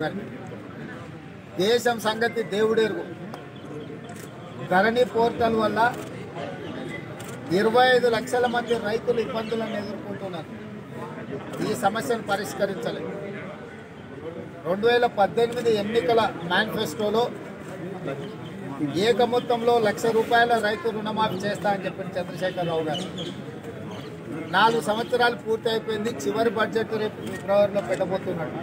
దేశం సంగతి దేవుడెరుగు ధరణి పోర్టల్ వల్ల ఇరవై ఐదు లక్షల మంది రైతులు ఇబ్బందులను ఎదుర్కొంటున్నారు ఈ సమస్యను పరిష్కరించలేదు రెండు వేల పద్దెనిమిది ఎన్నికల మేనిఫెస్టోలో ఏక మొత్తంలో లక్ష రూపాయల రైతు రుణమాఫీ చేస్తా అని చెప్పిన చంద్రశేఖరరావు గారు నాలుగు సంవత్సరాలు పూర్తి అయిపోయింది చివరి బడ్జెట్ రేపు ఫిబ్రవరిలో పెట్టబోతున్నాడు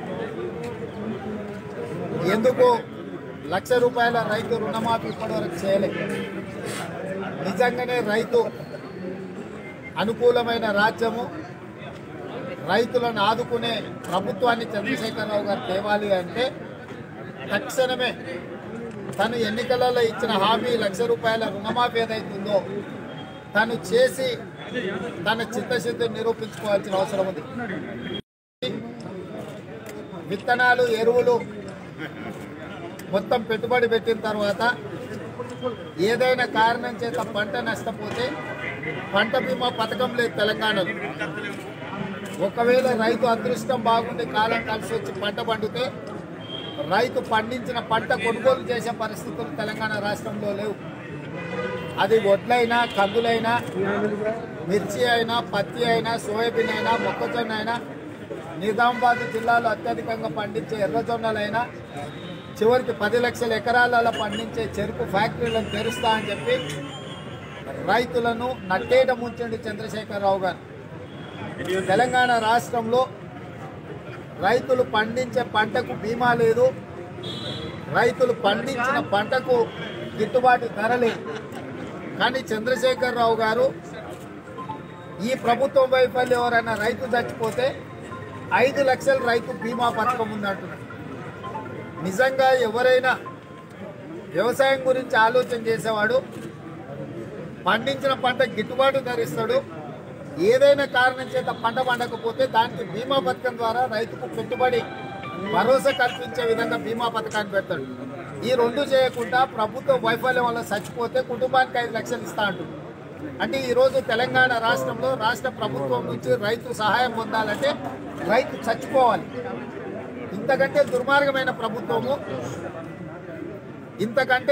ఎందుకు లక్ష రూపాయల రైతు రుణమాఫీ ఇప్పటివరకు చేయలేదు నిజంగానే రైతు అనుకూలమైన రాజ్యము రైతులను ఆదుకునే ప్రభుత్వాన్ని చంద్రశేఖరరావు గారు తేవాలి అంటే తక్షణమే తను ఎన్నికలలో ఇచ్చిన హామీ లక్ష రూపాయల రుణమాఫీ ఏదైతుందో తను చేసి తన చిత్తశుద్ధిని నిరూపించుకోవాల్సిన అవసరం ఉంది విత్తనాలు ఎరువులు మొత్తం పెట్టుబడి పెట్టిన తర్వాత ఏదైనా కారణం చేత పంట నష్టపోతే పంట బీమా పథకం లేదు తెలంగాణలో ఒకవేళ రైతు అదృష్టం బాగుండి కాలం కలిసి వచ్చి పంట పండితే రైతు పండించిన పంట కొనుగోలు చేసే పరిస్థితులు తెలంగాణ రాష్ట్రంలో లేవు అది వడ్లైనా కందులైనా మిర్చి అయినా పత్తి అయినా సోయాబీన్ అయినా మొక్కజొన్న అయినా నిజామాబాద్ జిల్లాలో అత్యధికంగా పండించే ఎర్రజొన్నలైనా చివరికి పది లక్షల ఎకరాలలో పండించే చెరుకు ఫ్యాక్టరీలను తెరుస్తా అని చెప్పి రైతులను నట్టేట ముంచండి చంద్రశేఖరరావు గారు తెలంగాణ రాష్ట్రంలో రైతులు పండించే పంటకు బీమా లేదు రైతులు పండించిన పంటకు గిట్టుబాటు ధర లేదు కానీ చంద్రశేఖరరావు గారు ఈ ప్రభుత్వం వైఫల్యం ఎవరైనా రైతు చచ్చిపోతే ఐదు లక్షల రైతు బీమా పథకం ఉందంటున్నారు నిజంగా ఎవరైనా వ్యవసాయం గురించి ఆలోచన చేసేవాడు పండించిన పంట గిట్టుబాటు ధరిస్తాడు ఏదైనా కారణం చేత పంట పండకపోతే దానికి బీమా పథకం ద్వారా రైతుకు పెట్టుబడి భరోసా కల్పించే విధంగా బీమా పథకాన్ని పెడతాడు ఈ రెండు చేయకుండా ప్రభుత్వ వైఫల్యం వల్ల చచ్చిపోతే కుటుంబానికి ఐదు లక్షలు ఇస్తా అంటుంది అంటే ఈరోజు తెలంగాణ రాష్ట్రంలో రాష్ట్ర ప్రభుత్వం నుంచి రైతు సహాయం పొందాలంటే రైతు చచ్చిపోవాలి ఇంతకంటే దుర్మార్గమైన ప్రభుత్వము ఇంతకంటే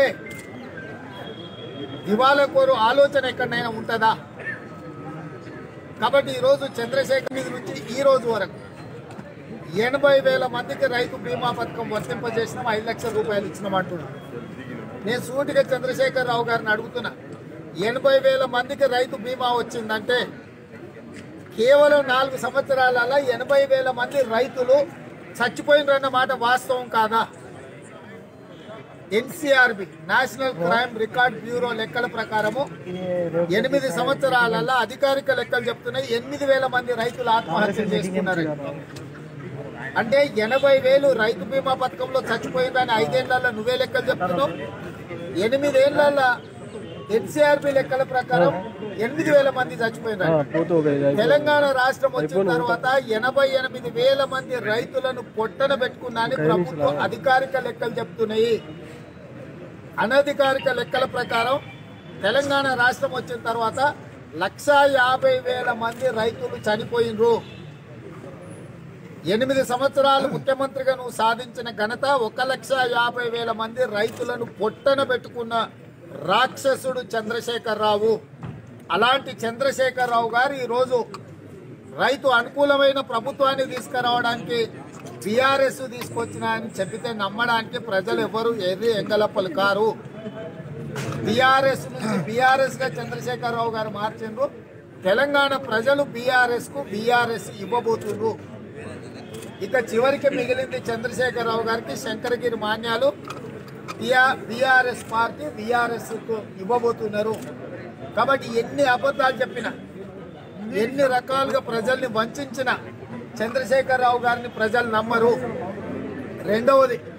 దివాలకోరు ఆలోచన ఎక్కడైనా ఉంటుందా కాబట్టి ఈరోజు చంద్రశేఖర్ మీద నుంచి ఈ రోజు వరకు ఎనభై వేల మందికి రైతు బీమా పథకం వర్తింపజేసినాం ఐదు లక్షల రూపాయలు ఇచ్చినాం అంటున్నాం నేను సూటిగా చంద్రశేఖర్ రావు గారిని అడుగుతున్నా ఎనభై వేల మందికి రైతు బీమా వచ్చిందంటే కేవలం నాలుగు సంవత్సరాలలో ఎనభై వేల మంది రైతులు చచ్చిపోయినరన్న మాట వాస్తవం కాదా NCRB National Crime Record Bureau లెక్కల ప్రకారము ఎనిమిది సంవత్సరాలలో అధికారిక లెక్కలు చెప్తున్నాయి ఎనిమిది వేల మంది రైతులు ఆత్మహత్య చేసుకున్నారు అంటే ఎనభై వేలు రైతు బీమా పథకంలో చచ్చిపోయిందని ఐదేళ్లలో నువ్వే లెక్కలు చెప్తున్నావు ఎనిమిదేళ్ల ఎన్సీఆర్బి లెక్కల ప్రకారం ఎనిమిది వేల మంది చచ్చిపోయినారు తెలంగాణ రాష్ట్రం వచ్చిన తర్వాత ఎనభై ఎనిమిది వేల మంది రైతులను పొట్టన పెట్టుకున్నాని ప్రభుత్వం అధికారిక లెక్కలు చెప్తున్నాయి అనధికారిక లెక్కల ప్రకారం తెలంగాణ రాష్ట్రం వచ్చిన తర్వాత లక్షా యాభై వేల మంది రైతులు చనిపోయినరు ఎనిమిది సంవత్సరాలు ముఖ్యమంత్రిగా నువ్వు సాధించిన ఘనత ఒక లక్ష యాభై వేల మంది రైతులను పొట్టన పెట్టుకున్న రాక్షసుడు చంద్రశేఖరరావు అలాంటి చంద్రశేఖరరావు గారు ఈరోజు రైతు అనుకూలమైన ప్రభుత్వాన్ని తీసుకురావడానికి బీఆర్ఎస్ తీసుకొచ్చిన అని చెప్పితే నమ్మడానికి ప్రజలు ఎవరు ఎర్రి ఎంగలప్పలు కారు బీఆర్ఎస్ నుంచి బీఆర్ఎస్ గా చంద్రశేఖరరావు గారు మార్చిండ్రు తెలంగాణ ప్రజలు బీఆర్ఎస్ కు బీఆర్ఎస్ ఇవ్వబోతుండ్రు ఇక చివరికి మిగిలింది చంద్రశేఖరరావు గారికి శంకరగిరి మాన్యాలు బీఆర్ఎస్ పార్టీ బీఆర్ఎస్ కు ఇవ్వబోతున్నారు కాబట్టి ఎన్ని అబద్ధాలు చెప్పినా ఎన్ని రకాలుగా ప్రజల్ని వంచిన చంద్రశేఖరరావు గారిని ప్రజలు నమ్మరు రెండవది